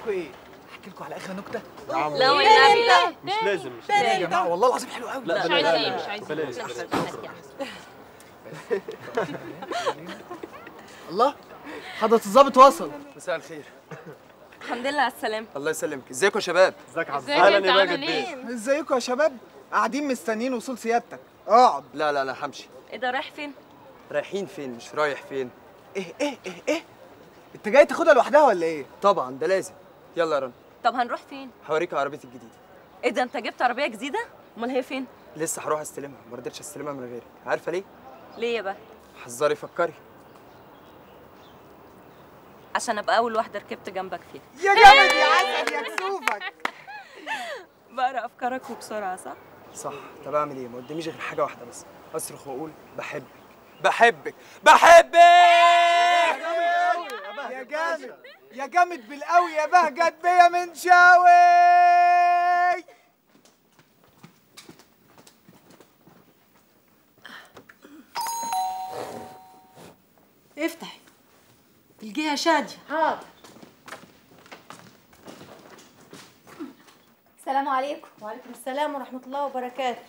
لكم ايه احكي لكم على اخر نكته لا والنبي لا مش لازم مش ايه يا جماعه والله العظيم حلو قوي لا مش بلاش عايزين مش عايزين بلاش لا، بلاش. بلاش. الله حضرة الظابط وصل مساء الخير الحمد لله على السلامة الله يسلمك ازيكم يا شباب ازيك يا عبد ازيك اهلا انت يا عامل ماجد بيه ايه؟ ازيكم يا شباب قاعدين مستنيين وصول سيادتك اقعد لا لا لا همشي ايه ده رايح فين؟ رايحين فين مش رايح فين ايه ايه ايه ايه انت جاي تاخدها لوحدها ولا ايه طبعا ده لازم يلا يا رنا طب هنروح فين؟ هوريك عربيتي الجديده ايه ده انت جبت عربية جديدة؟ امال هي فين؟ لسه هروح استلمها ما رضيتش استلمها من غيرك عارفه ليه ليه يا بقى؟ حذري فكري عشان ابقى اول واحدة ركبت جنبك فيها يا جامد يا عسل يا كسوفك بقرا افكارك وبسرعة صح؟ صح طب اعمل ايه ما قداميش غير حاجه واحده بس اصرخ واقول بحبك بحبك بحبك يا جامد يا جامد بالقوي يا بهجت بيا من شاوي افتحي تلقيها شادية حاضر السلام عليكم وعليكم السلام ورحمة الله وبركاته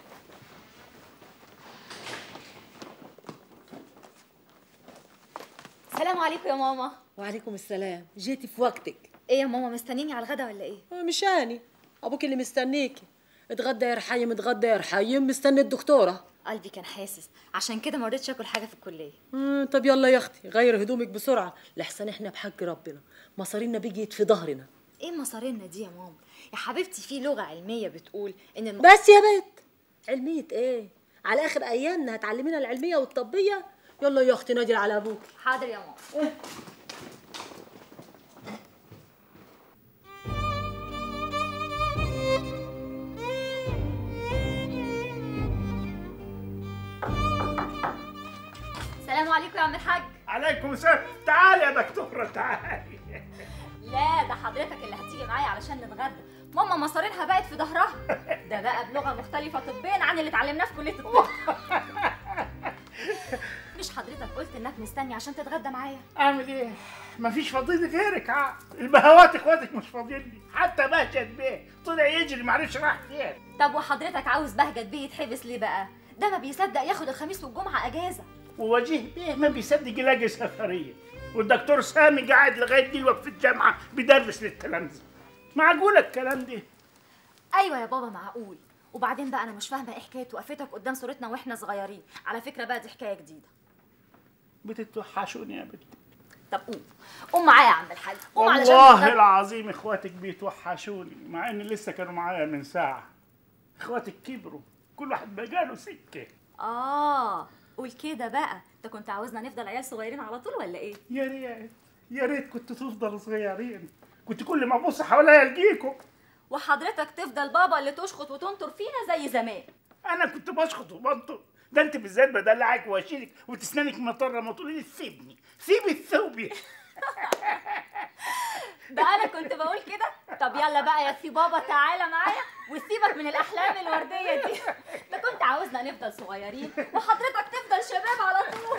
السلام عليكم يا ماما وعليكم السلام جيتي في وقتك ايه يا ماما مستنيني على الغدا ولا ايه آه، مش أني أبوك اللي مستنيكي اتغدى يا رحيم اتغدى يا رحيم مستني الدكتورة قلبي كان حاسس عشان كده ما رضيتش اكل حاجه في الكليه مم، طب يلا يا أختي غير هدومك بسرعة لحسن إحنا بحق ربنا مصارينا بيجيت في ظهرنا ايه مصارينا دي يا ماما يا حبيبتي في لغه علميه بتقول ان الم... بس يا بنت علمية إيه على آخر أيامنا هتعلمينا العلمية والطبية يلا يا أختي نادي على أبوك حاضر يا ماما السلام عليكم يا عم الحاج عليكم السلام تعالي يا دكتورة تعالي لا ده حضرتك اللي هتيجي معايا علشان نتغدى ماما مصارينها بقت في ظهرها ده بقى بلغه مختلفه طبيا عن اللي اتعلمناه في كليه الطب مش حضرتك قلت انك مستني عشان تتغدى معايا اعمل ايه مفيش فاضيلي غيرك ع- البهوات اخواتك مش فاضيلي حتى بهجت بيه طلع يجري معرفش راح فين طب وحضرتك عاوز بهجت بيه يتحبس ليه بقى ده ما بيصدق ياخد الخميس والجمعه اجازه ووجيه بيه ما بيصدق يلاقي سفرية والدكتور سامي قاعد لغاية دلوقتي في الجامعة بيدرس للتلامذة معقول الكلام ده ايوه يا بابا معقول وبعدين بقى انا مش فاهمه ايه حكايه وقفتك قدام صورتنا واحنا صغيرين على فكره بقى دي حكايه جديده بتتوحشوني يا بنت طب قوم قوم معايا يا عم الحاج قوم علشان والله نتغدى. العظيم اخواتك بيتوحشوني مع ان لسه كانوا معايا من ساعة اخواتك كبروا كل واحد بقى له سكة اه قول كده بقى انت كنت عاوزنا نفضل عيال صغيرين على طول ولا ايه يا ريت يا ريت كنت تفضلوا صغيرين كنت كل ما ابص حواليا القيكم وحضرتك تفضل بابا اللي تشخط وتنطر فينا زي زمان انا كنت بشخط وبنطر ده انت بالذات بدلعك واشيلك وتسنانك مطره ما تقولي لي سيبني سيبي الثوبي ده انا كنت بقول كده طب يلا بقى يا سي بابا تعالى معايا وسيبك من الاحلام الورديه دي ده كنت عاوزنا نفضل صغيرين وحضرتك تفضل شباب على طول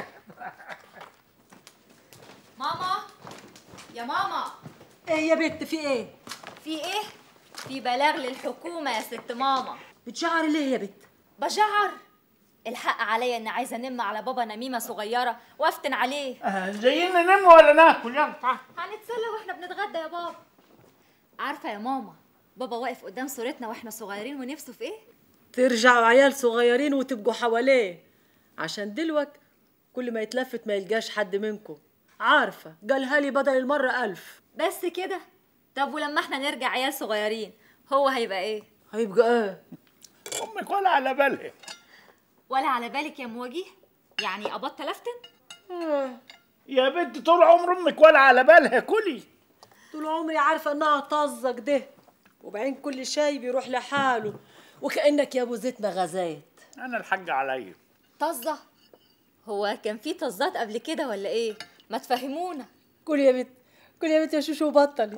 ماما يا ماما إيه يا بنت في إيه في ايه في بلاغ للحكومه يا ست ماما بتشعر ليه يا بنت بشعر الحق عليا اني عايزه انم على بابا نميمه صغيره وافتن عليه آه، جايين ننام ولا ناكل يلا تعال هنتسلى واحنا بنتغدى يا بابا عارفه يا ماما بابا واقف قدام صورتنا واحنا صغيرين ونفسه في ايه ترجعوا عيال صغيرين وتبقوا حواليه عشان دلوقت كل ما يتلفت ما يلقاش حد منكم عارفة قالها لي بدل المرة ألف بس كده طب ولما احنا نرجع عيال صغيرين هو هيبقى ايه هيبقى ايه امك ولا على بالها ولا على بالك يا مواجيه يعني ابطل افتن يا بنت طول عمر امك ولا على بالها كلي طول عمري عارفة انها طزك ده وبعدين كل شاي بيروح لحاله وكأنك يا ابو زيت ما غزيت انا الحاج عليا طزه هو كان في طزات قبل كده ولا ايه ما تفهمونا كل يا بنت كل يا بنت يا شوشو بطلي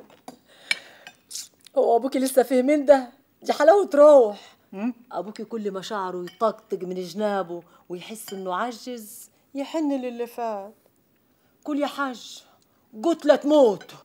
هو ابوكي لسه فهمين ده دي حلاوة روح ابوكي كل ما شعره يطقطق من جنابه ويحس انه عجز يحن للي فات كل يا حاج قتلة تموت